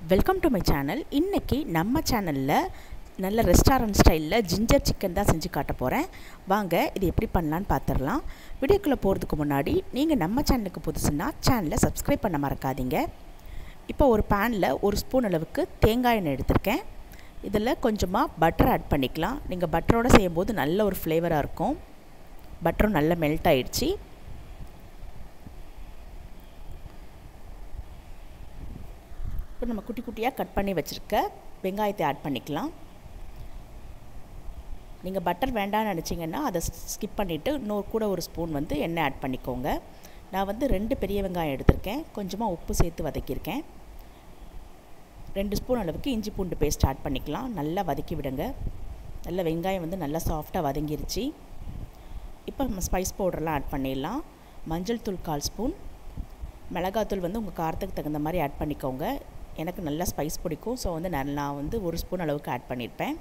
welcome to my channel இன்றைக்கி நம்ம சேனலில் நல்ல ரெஸ்டாரண்ட் ஸ்டைலில் ஜிஞ்சர் சிக்கன் தான் செஞ்சு காட்ட போகிறேன் வாங்க இது எப்படி பண்ணலான்னு பார்த்துடலாம் வீடியோக்குள்ளே போகிறதுக்கு முன்னாடி நீங்கள் நம்ம சேனலுக்கு புதுசுன்னா சேனலை சப்ஸ்கிரைப் பண்ண மறக்காதீங்க இப்போ ஒரு பேனில் ஒரு ஸ்பூன் அளவுக்கு தேங்காய் எண்ணெய் எடுத்திருக்கேன் இதில் கொஞ்சமாக பட்டர் ஆட் பண்ணிக்கலாம் நீங்கள் பட்டரோடு செய்யும்போது நல்ல ஒரு ஃப்ளேவராக இருக்கும் பட்டரும் நல்லா மெல்ட் ஆகிடுச்சு இப்போ நம்ம குட்டி குட்டியாக கட் பண்ணி வச்சுருக்க வெங்காயத்தை ஆட் பண்ணிக்கலாம் நீங்கள் பட்டர் வேண்டாம்னு நினச்சிங்கன்னா அதை ஸ்கிப் பண்ணிவிட்டு இன்னொரு கூட ஒரு ஸ்பூன் வந்து எண்ணெய் ஆட் பண்ணிக்கோங்க நான் வந்து ரெண்டு பெரிய வெங்காயம் எடுத்திருக்கேன் கொஞ்சமாக உப்பு சேர்த்து வதக்கியிருக்கேன் ரெண்டு ஸ்பூன் அளவுக்கு இஞ்சி பூண்டு பேஸ்ட் ஆட் பண்ணிக்கலாம் நல்லா வதக்கி விடுங்க நல்ல வெங்காயம் வந்து நல்லா சாஃப்டாக வதங்கிருச்சு இப்போ நம்ம ஸ்பைஸ் பவுடர்லாம் ஆட் பண்ணிடலாம் மஞ்சள் தூள் கால் ஸ்பூன் மிளகாத்தூள் வந்து உங்கள் காரத்துக்கு தகுந்த மாதிரி ஆட் பண்ணிக்கோங்க எனக்கு நல்லா ஸ்பைஸ் பிடிக்கும் ஸோ வந்து நான் வந்து ஒரு ஸ்பூன் அளவுக்கு ஆட் பண்ணியிருப்பேன்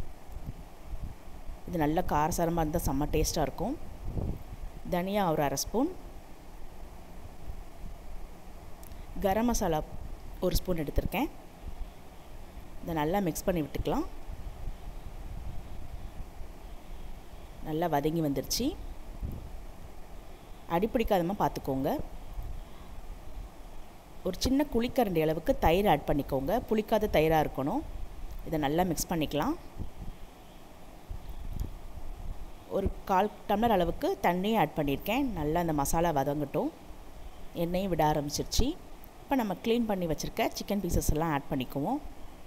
இது நல்ல காரசாரமாக இருந்தால் செம்ம டேஸ்ட்டாக இருக்கும் தனியா ஒரு அரை ஸ்பூன் கரம் மசாலா ஒரு ஸ்பூன் எடுத்திருக்கேன் இதை நல்லா மிக்ஸ் பண்ணி விட்டுக்கலாம் நல்லா வதங்கி வந்துருச்சு அடிப்பிடிக்காதமாக பார்த்துக்கோங்க ஒரு சின்ன குழிக்கரண்டி அளவுக்கு தயிர் ஆட் பண்ணிக்கோங்க புளிக்காத தயிராக இருக்கணும் இதை நல்லா மிக்ஸ் பண்ணிக்கலாம் ஒரு கால் டம்ளர் அளவுக்கு தண்ணியும் ஆட் பண்ணியிருக்கேன் நல்லா அந்த மசாலா வதங்கட்டும் எண்ணெயும் விட ஆரம்பிச்சிருச்சு இப்போ நம்ம க்ளீன் பண்ணி வச்சுருக்க சிக்கன் பீசஸ் எல்லாம் ஆட் பண்ணிக்குவோம்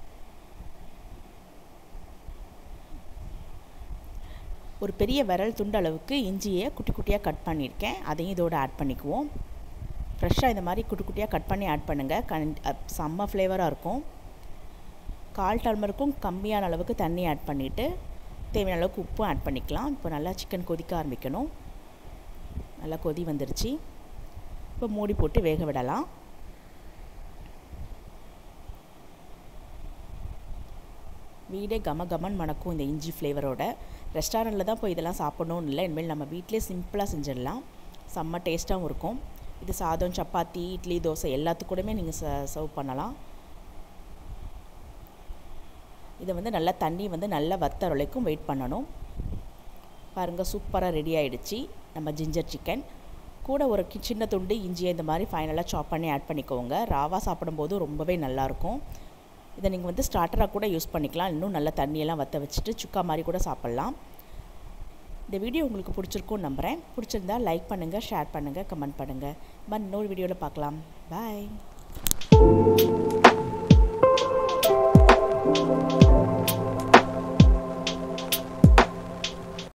ஒரு பெரிய விரல் துண்டு அளவுக்கு இஞ்சியை குட்டி குட்டியாக கட் பண்ணியிருக்கேன் அதையும் இதோடு ஆட் பண்ணிக்குவோம் ஃப்ரெஷ்ஷாக இந்த மாதிரி குட்டி குட்டியாக கட் பண்ணி ஆட் பண்ணுங்கள் கண் செம்ம ஃப்ளேவராக இருக்கும் கால் டர்மருக்கும் கம்மியான அளவுக்கு தண்ணி ஆட் பண்ணிவிட்டு தேவையான அளவுக்கு உப்பும் ஆட் பண்ணிக்கலாம் இப்போ நல்லா சிக்கன் கொதிக்க ஆரம்பிக்கணும் நல்லா கொதி வந்துருச்சு இப்போ மூடி போட்டு வேக விடலாம் வீடே கம கமன் மணக்கும் இந்த இஞ்சி ஃப்ளேவரோட ரெஸ்டாரண்ட்டில் தான் போய் இதெல்லாம் சாப்பிட்ணுன்னு இல்லை இனிமேல் நம்ம வீட்டிலே சிம்பிளாக செஞ்சிடலாம் செம்ம டேஸ்ட்டாகவும் இருக்கும் இது சாதம் சப்பாத்தி இட்லி தோசை எல்லாத்துக்கூடமே நீங்கள் ச சர்வ் பண்ணலாம் இதை வந்து நல்லா தண்ணி வந்து நல்லா வத்தர வரைக்கும் வெயிட் பண்ணணும் பாருங்கள் சூப்பராக ரெடி ஆகிடுச்சு நம்ம ஜிஞ்சர் சிக்கன் கூட ஒரு சின்ன துண்டு இஞ்சியை இந்த மாதிரி ஃபைனலாக சாப் பண்ணி ஆட் பண்ணிக்கோங்க ராவாக சாப்பிடும்போது ரொம்பவே நல்லாயிருக்கும் இதை நீங்கள் வந்து ஸ்டார்டராக கூட யூஸ் பண்ணிக்கலாம் இன்னும் நல்லா தண்ணியெல்லாம் வற்ற வச்சுட்டு சுக்கா மாதிரி கூட சாப்பிட்லாம் இந்த வீடியோ உங்களுக்கு பிடிச்சிருக்கும் நம்புகிறேன் பிடிச்சிருந்தா லைக் பண்ணுங்கள் ஷேர் பண்ணுங்கள் கமெண்ட் பண்ணுங்கள் பட் இன்னொரு வீடியோவில் பார்க்கலாம் பாய்